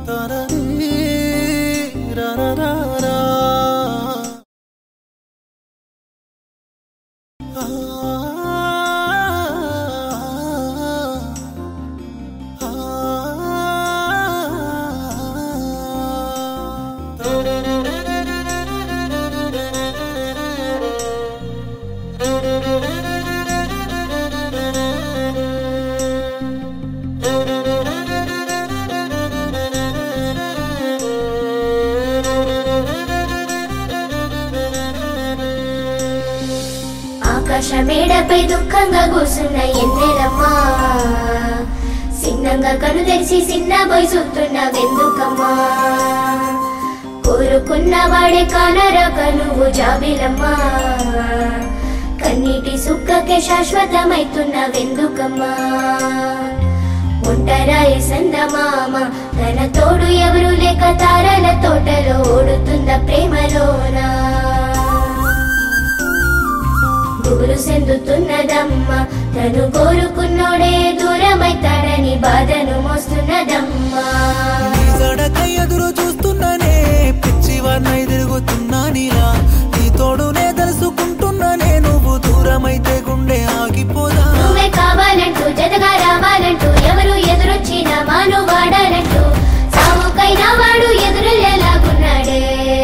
ఆకాశమేడపై దుఃఖంగా కూసున్న ఎన్నెలమ్మా సిన్నంగా కను తెరిచి చిన్న పోయి చూస్తున్న వెందుకమ్మా కోరుకున్న వాడే కానరాక నువ్వు జాబిలమ్మా కన్నీటి సుక్కకే శాశ్వతమైతున్న వెందుకమ్మా ఒంటరాయి సందమామ తన తోడు ఎవరు లేక తారల తోటలో ఓడుతున్న ప్రేమలోనా గుబులు చెందుతున్నదమ్మ తను కోరుకున్నోడే దూరమైతాడని బాధను మోస్తున్నదమ్మా నీ జడకై ఎదురు చూస్తున్నానే పిచ్చివాన్నై తిరుగుతున్నా నీలా నీ తోడునే తెలుసుకుంటున్నానే నువ్వు దూరమైతే గుండె ఆగిపోదా నువ్వే కావాలంటూ జతగా రావాలంటూ ఎవరు ఎదురొచ్చినా మాను వాడాలంటూ సావుకైనా వాడు ఎదురులేలాగున్నాడే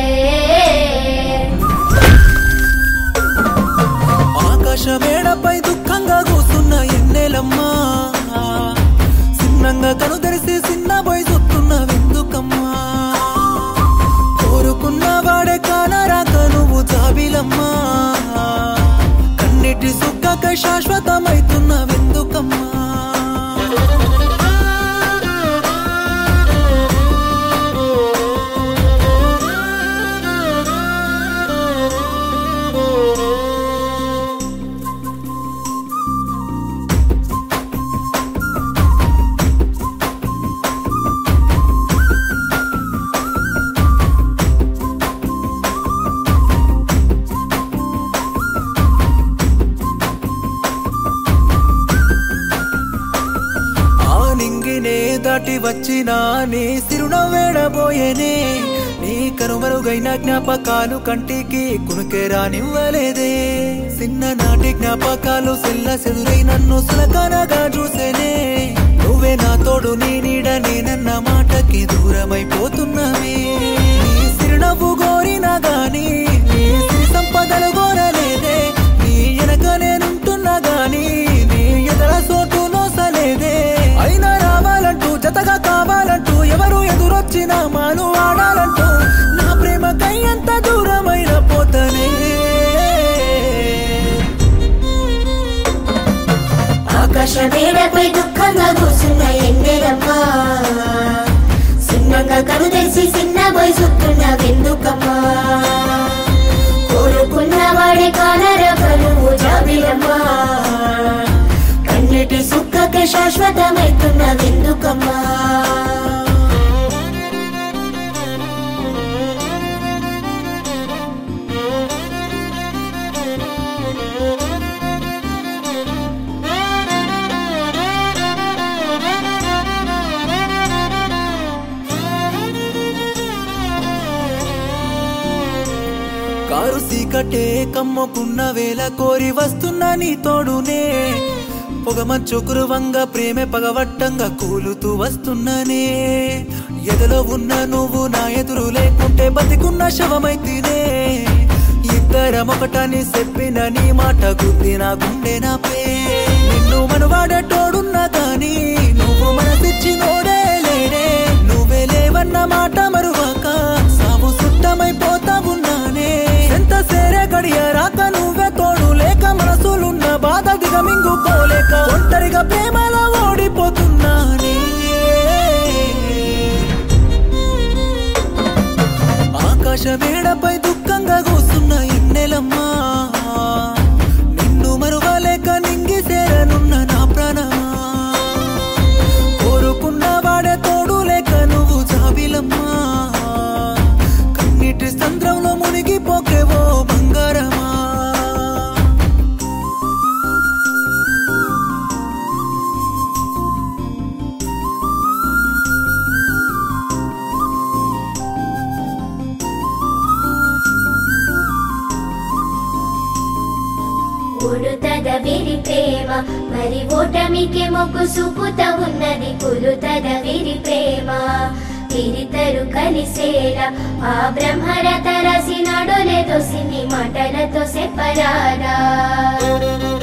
ఆకాశమేడపై దుఃఖంగా కూస్తున్న ఎన్నెలమ్మా సిన్నంగా కను తెరిసి చిన్న పోయి చూస్తున్న వెందుకమ్మా కోరుకున్న వాడే కానరాక నువ్వు జాబిలమ్మా కన్నిటి సుక్కక శాశ్వతమైతున్న వెందుకమ్మా ఆ నింగినే దాటి వచ్చిన నీ సిరునవ్వేడబోయేనే నీ కనుమరుగైన జ్ఞాపకాలు కంటికి కునుకే రానివ్వలేదే చిన్ననాటి జ్ఞాపకాలు సెల్ల సెదురై నన్ను సులకనగా చూసేనే నువ్వే నా తోడు నీ నీడ నేనన్న మాటకి దూరమైపోతున్నవే నీ సిరునవ్వు గోరినా గాని నీ సిరి సంపదలు గోరలేదే నీ వెనక నేనుంటున్నా గాని నీ ఎదర సోటు నోసలేదే అయినా రావాలంటూ జతగా కావాలంటూ ఎవరు ఎదురొచ్చినా మాను ఆడాలంటూ నా ప్రేమకై ఎంత దూరమైన పోతనే ఆకాశమేడపై దుఃఖంగా కూర్చున్న ఎన్నెలమ్మా చిన్నగా కను తెరిచి చిన్న పోయి చూస్తున్న వెందుకమ్మా కోరుకున్న వాడే కానరాక నువ్వు జాబిలమ్మా కన్నీటి సుక్కకే శాశ్వతమైతున్న వెందుకమ్మా కారు సీకటే కమ్ముకున్న వేళ కోరి వస్తున్న నీ తోడునే పొగమంచు కురువంగా ప్రేమే పగవట్టంగా కూలుతూ వస్తున్నానే ఎదలో ఉన్న నువ్వు నా ఎదురు లేకుంటే బతికున్న శవమైతేనే ఇద్దరం ఒకటని చెప్పిన నీ మాట గుద్ది నా గుండె నాపే నిన్ను మనవాడటోడున్నా కానీ నువ్వు మనసిచ్చి నోడే లేడే నువ్వే లేవన్న మాట మరువాక సాగు సుట్టమైపోతా ఉన్నానే ఎంత సేరే గడియ రాక నువ్వే తోడు లేక మనసులున్న బాధ దిగమింగుకోలేక ఒంటరిగా ప్రేమలో ఓడిపోతున్నానే ఆకాశ మేడపై దుఃఖంగా కూస్తున్న ఎన్నెలమ్మా నిన్ను మరువలేక నింగి సేరనున్న నా ప్రాణమా కోరుకున్న వాడే తోడు లేక నువ్వు జాబిలమ్మా కన్నీటి సంద్రంలో మునిగిపోకేవో బంగారమా మరి ఓటమికి మొగ్గు చూపుత ఉన్నది కులుతద వీరి ప్రేమ వీరిద్దరు కలిసేలా ఆ బ్రహ్మరత రాసినాడో లేదో సిన్ని మాటలతో చెప్పరారా